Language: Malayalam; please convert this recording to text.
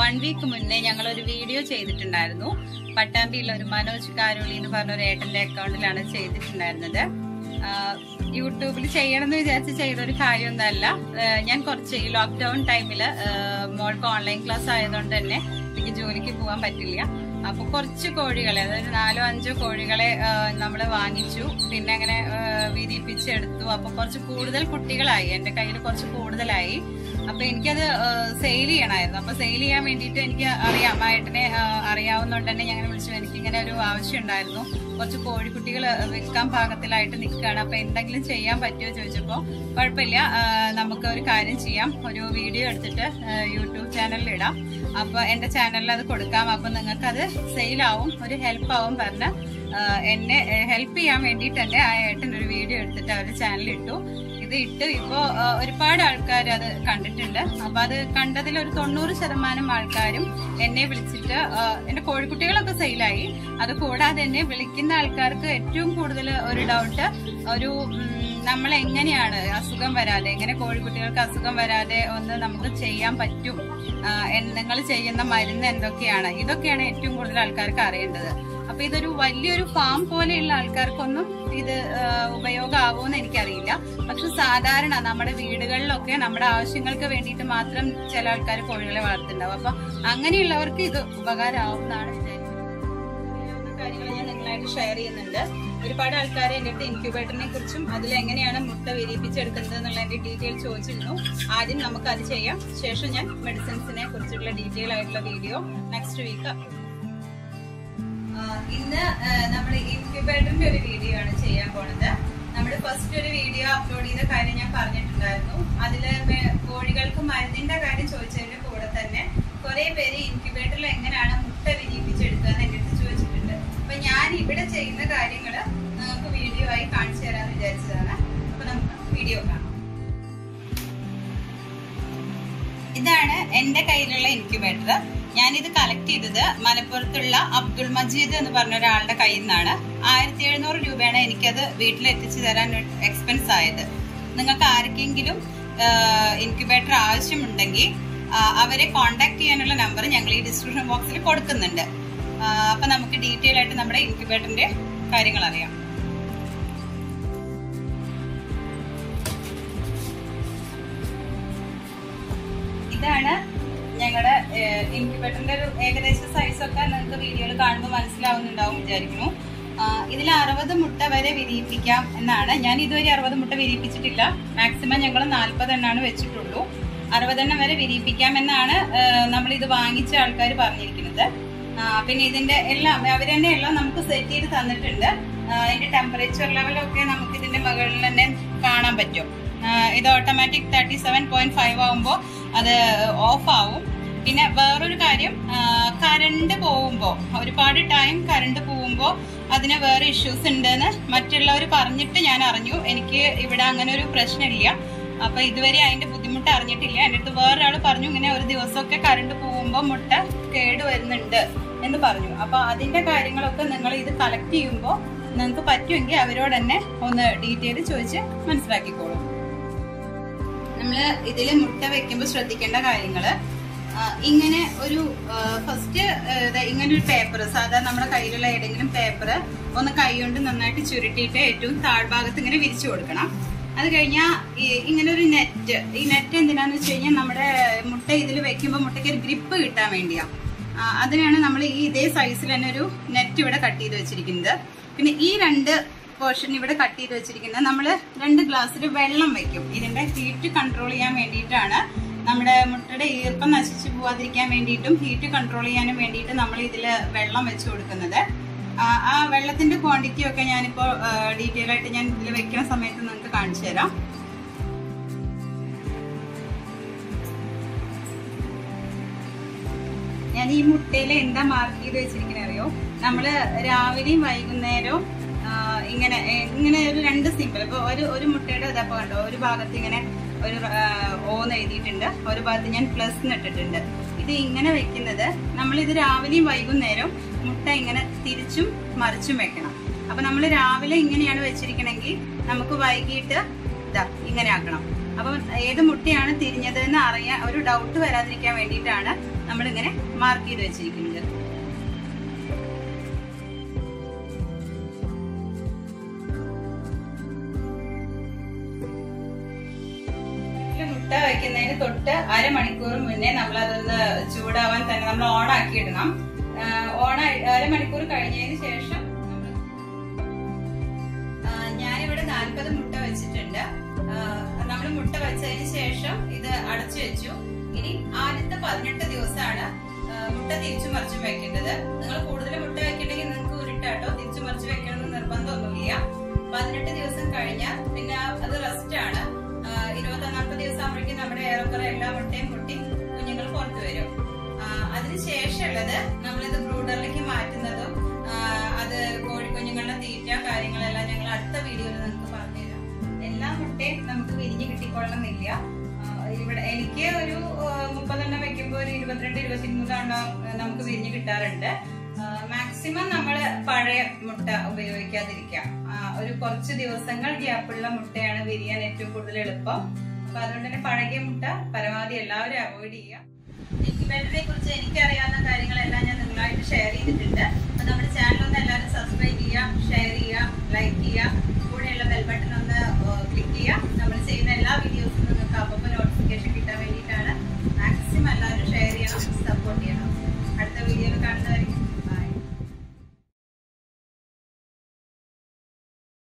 വൺ വീക്ക് മുന്നേ ഞങ്ങൾ ഒരു വീഡിയോ ചെയ്തിട്ടുണ്ടായിരുന്നു പട്ടാമ്പിയുള്ള ഒരു മനോജ് കാരോളി എന്ന് പറഞ്ഞ ഒരു ഏട്ടന്റെ അക്കൗണ്ടിലാണ് ചെയ്തിട്ടുണ്ടായിരുന്നത് ആഹ് യൂട്യൂബിൽ ചെയ്യണം എന്ന് വിചാരിച്ച് ചെയ്ത ഒരു കാര്യമൊന്നുമല്ല ആഹ് ഞാൻ കുറച്ച് ഈ ലോക്ക്ഡൌൺ ടൈമിൽ മോൾക്ക് ഓൺലൈൻ ക്ലാസ് ആയതുകൊണ്ട് തന്നെ എനിക്ക് ജോലിക്ക് പോകാൻ പറ്റില്ല അപ്പൊ കുറച്ച് കോഴികളെ അതായത് നാലോ അഞ്ചോ കോഴികളെ നമ്മൾ വാങ്ങിച്ചു പിന്നെ അങ്ങനെ ആഹ് വിരിയിപ്പിച്ചെടുത്തു അപ്പൊ കുറച്ച് കൂടുതൽ കുട്ടികളായി എന്റെ കയ്യിൽ കുറച്ച് കൂടുതലായി അപ്പൊ എനിക്കത് സെയിൽ ചെയ്യണമായിരുന്നു അപ്പൊ സെയിൽ ചെയ്യാൻ വേണ്ടിയിട്ട് എനിക്ക് അറിയാം ഏട്ടനെ ആഹ് അറിയാവുന്നതുകൊണ്ട് തന്നെ ഞങ്ങൾ വിളിച്ചു എനിക്ക് ഇങ്ങനെ ഒരു ആവശ്യം ഉണ്ടായിരുന്നു കുറച്ച് കോഴിക്കുട്ടികൾ വിൽക്കാൻ പാകത്തിലായിട്ട് നിൽക്കുകയാണ് അപ്പൊ എന്തെങ്കിലും ചെയ്യാൻ പറ്റുമോ ചോദിച്ചപ്പോൾ കുഴപ്പമില്ല ആഹ് നമുക്ക് ഒരു കാര്യം ചെയ്യാം ഒരു വീഡിയോ എടുത്തിട്ട് ആഹ് യൂട്യൂബ് ചാനലിൽ ഇടാം അപ്പൊ എന്റെ ചാനലിൽ അത് കൊടുക്കാം അപ്പൊ നിങ്ങൾക്ക് അത് സെയിൽ ആവും ഒരു ഹെൽപ്പ് ആവും പറഞ്ഞ് ആഹ് എന്നെ ഹെൽപ്പ് ചെയ്യാൻ വേണ്ടിയിട്ട് തന്നെ ആ ഏട്ടൻ ഒരു വീഡിയോ എടുത്തിട്ട് അവരുടെ ചാനലിൽ ഇട്ടു ഇത് ഇട്ട് ഇപ്പോ ആ, ഒരുപാട് ആൾക്കാർ അത് കണ്ടിട്ടുണ്ട് അപ്പൊ അത് കണ്ടതിൽ ഒരു തൊണ്ണൂറ് ശതമാനം ആൾക്കാരും എന്നെ വിളിച്ചിട്ട് ആ, എന്റെ കോഴിക്കുട്ടികളൊക്കെ സെയിലായി അത് കൂടാതെ എന്നെ വിളിക്കുന്ന ആൾക്കാർക്ക് ഏറ്റവും കൂടുതൽ ഒരു ഡൗട്ട് ഒരു നമ്മൾ എങ്ങനെയാണ് അസുഖം വരാതെ എങ്ങനെ കോഴിക്കുട്ടികൾക്ക് അസുഖം വരാതെ ഒന്ന് നമുക്ക് ചെയ്യാൻ പറ്റും നിങ്ങൾ ചെയ്യുന്ന മരുന്ന് എന്തൊക്കെയാണ് ഇതൊക്കെയാണ് ഏറ്റവും കൂടുതൽ ആൾക്കാർക്ക് അറിയേണ്ടത് അപ്പൊ ഇതൊരു വലിയൊരു ഫാം പോലെയുള്ള ആൾക്കാർക്കൊന്നും ഇത് ഉപയോഗമാവുമെന്ന് എനിക്കറിയില്ല പക്ഷെ സാധാരണ നമ്മുടെ വീടുകളിലൊക്കെ നമ്മുടെ ആവശ്യങ്ങൾക്ക് വേണ്ടിയിട്ട് മാത്രം ചില ആൾക്കാർ കോഴികളെ വളർത്തുന്നുണ്ടാവും അപ്പൊ അങ്ങനെയുള്ളവർക്ക് ഇത് ഉപകാരമാവുമെന്നാണ് വിചാരിക്കുന്നത് കാര്യങ്ങൾ ഞാൻ നിങ്ങളായിട്ട് ഷെയർ ചെയ്യുന്നുണ്ട് ഒരുപാട് ആൾക്കാർ എൻ്റെ അടുത്ത് ഇൻക്യുബേറ്ററിനെ കുറിച്ചും അതിൽ എങ്ങനെയാണ് മുട്ട വിരിയിപ്പിച്ചെടുക്കുന്നത് എന്നുള്ളതിന്റെ ഡീറ്റെയിൽ ചോദിച്ചിരുന്നു ആദ്യം നമുക്ക് അത് ചെയ്യാം ശേഷം ഞാൻ മെഡിസിൻസിനെ കുറിച്ചുള്ള ഡീറ്റെയിൽ ആയിട്ടുള്ള വീഡിയോ നെക്സ്റ്റ് വീക്ക് ഇന്ന് നമ്മൾ ഇൻക്യുബേറ്ററിന്റെ ഒരു വീഡിയോ ആണ് ചെയ്യാൻ പോണത് നമ്മൾ ഫസ്റ്റ് ഒരു വീഡിയോ അപ്ലോഡ് ചെയ്ത കാര്യം ഞാൻ പറഞ്ഞിട്ടുണ്ടായിരുന്നു അതില് മെ- കോഴികൾക്ക് മരുന്നിന്റെ കാര്യം ചോദിച്ചതിന്റെ കൂടെ തന്നെ കുറെ പേര് ഇൻക്യുബേറ്ററിൽ എങ്ങനെയാണ് മുട്ട വിരിയിപ്പിച്ചെടുക്കുക എന്ന് എന്റെ അടുത്ത് ചോദിച്ചിട്ടുണ്ട് അപ്പൊ ഞാൻ ഇവിടെ ചെയ്യുന്ന കാര്യങ്ങള് നിങ്ങൾക്ക് വീഡിയോ ആയി കാണിച്ചു തരാമെന്ന് വിചാരിച്ചതാണ് അപ്പൊ നമുക്ക് വീഡിയോ കാണാം ഇതാണ് എന്റെ കയ്യിലുള്ള ഇൻക്യുബേറ്റർ ഞാനിത് കളക്ട് ചെയ്തത് മലപ്പുറത്തുള്ള അബ്ദുൾ മജീദ് എന്ന് പറഞ്ഞ ഒരാളുടെ കയ്യിൽ നിന്നാണ് ആയിരത്തി എഴുന്നൂറ് രൂപയാണ് എനിക്കത് വീട്ടിൽ എത്തിച്ചു തരാൻ എക്സ്പെൻസ് ആയത് നിങ്ങൾക്ക് ആർക്കെങ്കിലും ഇൻക്യുബേറ്റർ ആവശ്യമുണ്ടെങ്കിൽ ആ, അവരെ കോണ്ടാക്ട് ചെയ്യാനുള്ള നമ്പർ ഞങ്ങൾ ഈ ഡിസ്ക്രിപ്ഷൻ ബോക്സിൽ കൊടുക്കുന്നുണ്ട് ആ, അപ്പൊ നമുക്ക് ഡീറ്റെയിൽ ആയിട്ട് നമ്മുടെ ഇൻക്യുബേറ്ററിന്റെ കാര്യങ്ങൾ അറിയാം ഇതാണ് ഞങ്ങളുടെ ഇൻക്യുബേറ്ററിന്റെ ഒരു ഏകദേശ സൈസ് ഒക്കെ നിങ്ങൾക്ക് വീഡിയോയിൽ കാണുമ്പോൾ മനസ്സിലാവുന്നുണ്ടാവും വിചാരിക്കുന്നു ഇതിൽ അറുപത് മുട്ട വരെ വിരിയിപ്പിക്കാം എന്നാണ് ഞാൻ ഇതുവരെ അറുപത് മുട്ട വിരിയിപ്പിച്ചിട്ടില്ല മാക്സിമം ഞങ്ങൾ നാൽപ്പതെണ്ണാണ് വെച്ചിട്ടുള്ളൂ അറുപതെണ്ണം വരെ വിരിയിപ്പിക്കാം എന്നാണ് നമ്മൾ ഇത് വാങ്ങിച്ച ആൾക്കാർ പറഞ്ഞിരിക്കുന്നത് ആ, പിന്നെ ഇതിന്റെ എല്ലാം അവർ തന്നെ എല്ലാം നമുക്ക് സെറ്റ് ചെയ്ത് തന്നിട്ടുണ്ട് ആ, ഇതിന്റെ ടെമ്പറേച്ചർ ലെവലൊക്കെ നമുക്ക് ഇതിന്റെ മുകളിൽ തന്നെ കാണാൻ പറ്റും ആ, ഇത് automatic thirty seven point five ആവുമ്പോൾ അത് ഓഫ് ആവും പിന്നെ വേറൊരു കാര്യം കറണ്ട് പോകുമ്പോൾ ഒരുപാട് ടൈം കറണ്ട് പോകുമ്പോൾ അതിന് വേറെ ഇഷ്യൂസ് ഉണ്ടെന്ന് മറ്റുള്ളവർ പറഞ്ഞിട്ട് ഞാൻ അറിഞ്ഞു എനിക്ക് ഇവിടെ അങ്ങനെ ഒരു പ്രശ്നമില്ല അപ്പൊ ഇതുവരെ അതിന്റെ ബുദ്ധിമുട്ട് അറിഞ്ഞിട്ടില്ല എൻ്റെ അടുത്ത് വേറൊരാൾ പറഞ്ഞു ഇങ്ങനെ ഒരു ദിവസമൊക്കെ കറണ്ട് പോകുമ്പോൾ മുട്ട കേട് വരുന്നുണ്ട് എന്ന് പറഞ്ഞു അപ്പൊ അതിന്റെ കാര്യങ്ങളൊക്കെ നിങ്ങൾ ഇത് കളക്ട് ചെയ്യുമ്പോൾ നിങ്ങൾക്ക് പറ്റുമെങ്കിൽ അവരോട് തന്നെ ഒന്ന് ഡീറ്റെയിൽ ചോദിച്ച് മനസ്സിലാക്കിക്കോളൂ നമ്മള് ഇതില് മുട്ട വെക്കുമ്പോൾ ശ്രദ്ധിക്കേണ്ട കാര്യങ്ങള് ആ, ഇങ്ങനെ ഒരു ഫസ്റ്റ് ഇങ്ങനെ ഒരു പേപ്പർ സാധാരണ നമ്മുടെ കയ്യിലുള്ള ഏതെങ്കിലും പേപ്പർ ഒന്ന് കൈ കൊണ്ട് നന്നായിട്ട് ചുരുട്ടിയിട്ട് ഏറ്റവും താഴ്ഭാഗത്ത് ഇങ്ങനെ വിരിച്ചു കൊടുക്കണം അത് കഴിഞ്ഞാൽ ഇങ്ങനെ ഒരു നെറ്റ് ഈ നെറ്റ് എന്തിനാന്ന് വെച്ച് കഴിഞ്ഞാൽ നമ്മുടെ മുട്ട ഇതിൽ വെക്കുമ്പോൾ മുട്ടയ്ക്ക് ഒരു ഗ്രിപ്പ് കിട്ടാൻ വേണ്ടിയാ ആ, അതിനാണ് നമ്മൾ ഈ ഇതേ സൈസിൽ തന്നെ ഒരു നെറ്റ് ഇവിടെ കട്ട് ചെയ്ത് വെച്ചിരിക്കുന്നത് പിന്നെ ഈ രണ്ട് പോർഷൻ ഇവിടെ കട്ട് ചെയ്ത് വെച്ചിരിക്കുന്നത് നമ്മൾ രണ്ട് ഗ്ലാസ്സിൽ വെള്ളം വെക്കും ഇതിന്റെ ഹീറ്റ് കൺട്രോൾ ചെയ്യാൻ വേണ്ടിയിട്ടാണ് നമ്മുടെ മുട്ടയുടെ ഈർപ്പം നശിച്ചു പോവാതിരിക്കാൻ വേണ്ടിയിട്ടും ഹീറ്റ് കൺട്രോൾ ചെയ്യാനും വേണ്ടിയിട്ട് നമ്മൾ ഇതിൽ വെള്ളം വെച്ച് കൊടുക്കുന്നത് ആ, ആ വെള്ളത്തിന്റെ ക്വാണ്ടിറ്റി ഒക്കെ ഞാനിപ്പോൾ ഡീറ്റെയിൽ ആയിട്ട് ഞാൻ ഇതിൽ വെക്കുന്ന സമയത്ത് നിങ്ങൾക്ക് കാണിച്ചു തരാം ഞാൻ ഈ മുട്ടയിൽ എന്താ മാർക്ക് ചെയ്ത് വെച്ചിരിക്കുന്നത് അറിയോ നമ്മള് രാവിലെയും വൈകുന്നേരവും ആ, ഇങ്ങനെ ഏ, ഇങ്ങനെ ഒരു രണ്ട് സിമ്പിൾ ഇപ്പൊ ഒരു ഒരു മുട്ടയുടെ ഇതപ്പോ കണ്ടോ ഒരു ഭാഗത്ത് ഇങ്ങനെ ഒരു ആ, ഓന്ന് എഴുതിയിട്ടുണ്ട് ഒരു ഭാഗത്ത് ഞാൻ പ്ലസ് ഇട്ടിട്ടുണ്ട് ഇത് ഇങ്ങനെ വെക്കുന്നത് നമ്മൾ ഇത് രാവിലെയും വൈകുന്നേരവും മുട്ട ഇങ്ങനെ തിരിച്ചും മറിച്ചും വെക്കണം അപ്പൊ നമ്മൾ രാവിലെ ഇങ്ങനെയാണ് വെച്ചിരിക്കണമെങ്കിൽ നമുക്ക് വൈകിട്ട് ഇതാ ഇങ്ങനെ ആക്കണം അപ്പം ഏത് മുട്ടയാണ് തിരിഞ്ഞത് എന്ന് അറിയാൻ ഒരു ഡൗട്ട് വരാതിരിക്കാൻ വേണ്ടിയിട്ടാണ് നമ്മളിങ്ങനെ മാർക്ക് ചെയ്ത് വെച്ചിരിക്കുന്നത് ഇതില് മുട്ട വയ്ക്കുന്നതിന് തൊട്ട് അരമണിക്കൂർ മുന്നേ നമ്മൾ അതൊന്ന് ചൂടാവാൻ തന്നെ നമ്മൾ ഓൺ ആക്കി ഇടണം ഓൺ അരമണിക്കൂർ കഴിഞ്ഞതിന് ശേഷം നമ്മള് ആ, ഞാനിവിടെ നാൽപ്പത് മുട്ട വെച്ചിട്ടുണ്ട് നമ്മൾ മുട്ട വെച്ചതിന് ശേഷം ഇത് അടച്ചു വെച്ചു ഇനി ആദ്യത്തെ പതിനെട്ട് ദിവസമാണ് ആ, മുട്ട തിരിച്ചു മറിച്ചും വെക്കേണ്ടത് നിങ്ങൾ കൂടുതൽ മുട്ട വെക്കണമെങ്കിൽ നിങ്ങൾക്ക് ഉരുട്ടാട്ടോ തിരിച്ചു മറിച്ച് വെക്കണമെന്ന് നിർബന്ധമൊന്നുമില്ല പതിനെട്ട് ദിവസം കഴിഞ്ഞാൽ പിന്നെ അത് റെസ്റ്റ് ആണ് ആ, ഇരുപത്തൊന്നാമത്തെ ദിവസം ആകുമ്പോഴേക്കും നമ്മുടെ ഏറെക്കുറെ എല്ലാ മുട്ടയും പൊട്ടി കുഞ്ഞുങ്ങൾ പുറത്തു വരും ആ, അതിനുശേഷമുള്ളത് നമ്മളിത് ബ്രൂഡറിലേക്ക് മാറ്റുന്നതും ആ, അത് കോഴിക്കുഞ്ഞുങ്ങളുടെ തീറ്റ കാര്യങ്ങളെല്ലാം ഞങ്ങൾ അടുത്ത വീഡിയോയിൽ നിങ്ങൾക്ക് പറഞ്ഞുതരാം എല്ലാ മുട്ടയും നമുക്ക് വിരിഞ്ഞ് കിട്ടിക്കൊള്ളണമെന്നില്ല ആ, ഇവിടെ എനിക്ക് ഒരു ആ, മുപ്പതെണ്ണം വെക്കുമ്പോൾ ഒരു ഇരുപത്തിരണ്ട് ഇരുപത്തിമൂന്നെണ്ണം നമുക്ക് വിരിഞ്ഞ് കിട്ടാറുണ്ട് മാക്സിമം നമ്മൾ പഴയ മുട്ട ഉപയോഗിക്കാതിരിക്കാം ആ, ഒരു കുറച്ച് ദിവസങ്ങൾ ഗ്യാപ്പുള്ള മുട്ടയാണ് വിരിയാൻ ഏറ്റവും കൂടുതൽ എളുപ്പം അപ്പൊ അതുകൊണ്ട് തന്നെ പഴകിയ മുട്ട പരമാവധി എല്ലാവരും അവോയ്ഡ് ചെയ്യുക ഇൻക്യുബേറ്ററിനെ കുറിച്ച് എനിക്കറിയാവുന്ന കാര്യങ്ങളെല്ലാം ഞാൻ നിങ്ങളായിട്ട് ഷെയർ ചെയ്തിട്ടുണ്ട് അപ്പൊ നമ്മുടെ ചാനൽ ഒന്ന് എല്ലാവരും സബ്സ്ക്രൈബ് ചെയ്യുക ഷെയർ ചെയ്യുക ലൈക്ക് ചെയ്യുക